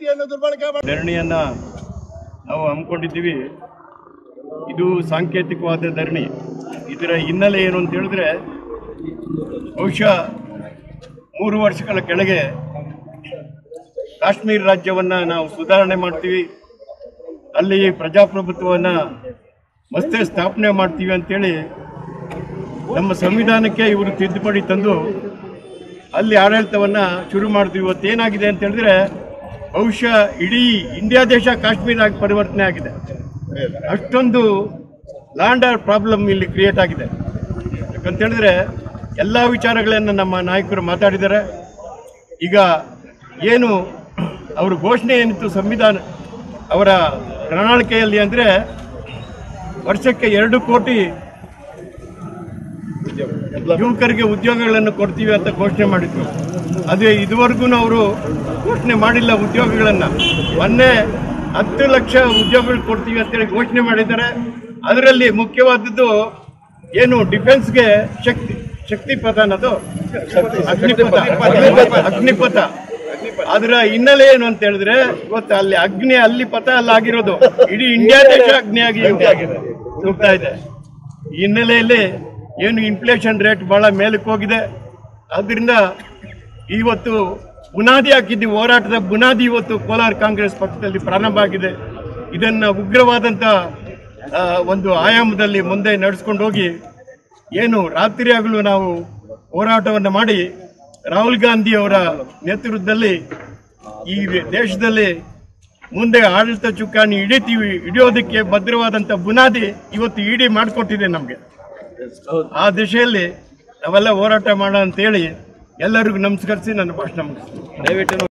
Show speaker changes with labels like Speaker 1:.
Speaker 1: ಶಕ್ತಿಯನ್ನು ದುರ್ಬಳಕೆ ಮಾಡಿ
Speaker 2: ಧರಣಿಯನ್ನ ನಾವು ಹಮ್ಮಿಕೊಂಡಿದ್ದೀವಿ ಇದು ಸಾಂಕೇತಿಕವಾದ ಧರಣಿ ಇದರ ಹಿನ್ನೆಲೆ ಏನು ಅಂತ ಹೇಳಿದ್ರೆ ಬಹುಶಃ ಮೂರು ವರ್ಷಗಳ ಕೆಳಗೆ ಕಾಶ್ಮೀರ ರಾಜ್ಯವನ್ನ ನಾವು ಸುಧಾರಣೆ ಮಾಡ್ತೀವಿ ಅಲ್ಲಿ ಪ್ರಜಾಪ್ರಭುತ್ವವನ್ನ ಮತ್ತೆ ಸ್ಥಾಪನೆ ಮಾಡ್ತೀವಿ ಅಂತೇಳಿ ನಮ್ಮ ಸಂವಿಧಾನಕ್ಕೆ ಇವರು ತಿದ್ದುಪಡಿ ತಂದು ಅಲ್ಲಿ ಆಡಳಿತವನ್ನ ಶುರು ಮಾಡಿದ್ವಿ ಇವತ್ತು ಏನಾಗಿದೆ ಅಂತ ಹೇಳಿದ್ರೆ ಬಹುಶಃ ಇಡೀ ಇಂಡಿಯಾ ದೇಶ ಕಾಶ್ಮೀರ ಆಗಿ ಪರಿವರ್ತನೆ ಆಗಿದೆ ಅಷ್ಟೊಂದು ಲ್ಯಾಂಡರ್ ಪ್ರಾಬ್ಲಮ್ ಇಲ್ಲಿ ಕ್ರಿಯೇಟ್ ಆಗಿದೆ ಯಾಕಂತ ಹೇಳಿದ್ರೆ ಎಲ್ಲ ವಿಚಾರಗಳನ್ನು ನಮ್ಮ ನಾಯಕರು ಮಾತಾಡಿದ್ದಾರೆ ಈಗ ಏನು ಅವ್ರ ಘೋಷಣೆ ಏನಿತ್ತು ಸಂವಿಧಾನ ಅವರ ಪ್ರಣಾಳಿಕೆಯಲ್ಲಿ ಅಂದರೆ ವರ್ಷಕ್ಕೆ ಎರಡು ಕೋಟಿ ಯುವಕರಿಗೆ ಉದ್ಯೋಗಗಳನ್ನು ಕೊಡ್ತೀವಿ ಅಂತ ಘೋಷಣೆ ಮಾಡಿದ್ರು ಅದೇ ಇದುವರೆಗೂ ಅವರು ಘೋಷಣೆ ಮಾಡಿಲ್ಲ ಉದ್ಯೋಗಗಳನ್ನ ಮೊನ್ನೆ ಹತ್ತು ಲಕ್ಷ ಉದ್ಯೋಗಗಳು ಕೊಡ್ತೀವಿ ಅಂತೇಳಿ ಘೋಷಣೆ ಮಾಡಿದ್ದಾರೆ ಅದರಲ್ಲಿ ಮುಖ್ಯವಾದದ್ದು ಏನು ಡಿಫೆನ್ಸ್ಗೆ ಶಕ್ತಿ ಶಕ್ತಿಪಥ ಅನ್ನೋದು ಅಗ್ನಿಪಥ ಅಗ್ನಿಪಥ ಅದರ ಹಿನ್ನೆಲೆ ಏನು ಅಂತ ಹೇಳಿದ್ರೆ ಇವತ್ತು ಅಲ್ಲಿ ಅಗ್ನಿ ಅಲ್ಲಿ ಪಥ ಅಲ್ಲಿ ಆಗಿರೋದು ಇಡೀ ಇಂಡಿಯಾ ದೇಶ ಅಗ್ನಿಯಾಗಿ ಹೋಗ್ತಾ ಇದೆ ಈ ಹಿನ್ನೆಲೆಯಲ್ಲಿ ಏನು ಇನ್ಫ್ಲೇಷನ್ ರೇಟ್ ಬಹಳ ಮೇಲಕ್ಕೆ ಹೋಗಿದೆ ಆದ್ರಿಂದ ಇವತ್ತು ಬುನಾದಿ ಹಾಕಿದ್ದೀವಿ ಹೋರಾಟದ ಬುನಾದಿ ಇವತ್ತು ಕೋಲಾರ ಕಾಂಗ್ರೆಸ್ ಪಕ್ಷದಲ್ಲಿ ಪ್ರಾರಂಭ ಆಗಿದೆ ಇದನ್ನ ಉಗ್ರವಾದಂಥ ಆ, ಒಂದು ಆಯಾಮದಲ್ಲಿ ಮುಂದೆ ನಡೆಸ್ಕೊಂಡು ಹೋಗಿ ಏನು ರಾತ್ರಿ ಹಗಲು ನಾವು ಹೋರಾಟವನ್ನು ಮಾಡಿ ರಾಹುಲ್ ಗಾಂಧಿ ಅವರ ನೇತೃತ್ವದಲ್ಲಿ ಈ ದೇಶದಲ್ಲಿ ಮುಂದೆ ಆಡಳಿತ ಚುಕ್ಕಾಣಿ ಹಿಡಿತೀವಿ ಹಿಡಿಯೋದಕ್ಕೆ ಭದ್ರವಾದಂಥ ಬುನಾದಿ ಇವತ್ತು ಇಡಿ ಮಾಡಿಕೊಟ್ಟಿದೆ ನಮಗೆ ಆ ದಿಶೆಯಲ್ಲಿ ನಾವೆಲ್ಲ ಹೋರಾಟ ಮಾಡೋಣ ಅಂತೇಳಿ ಎಲ್ಲರಿಗೂ ನಮಸ್ಕರಿಸಿ ನನ್ನ ಭಾಷಣ ಮುಗಿಸ್ತೀನಿ
Speaker 3: ದಯವಿಟ್ಟು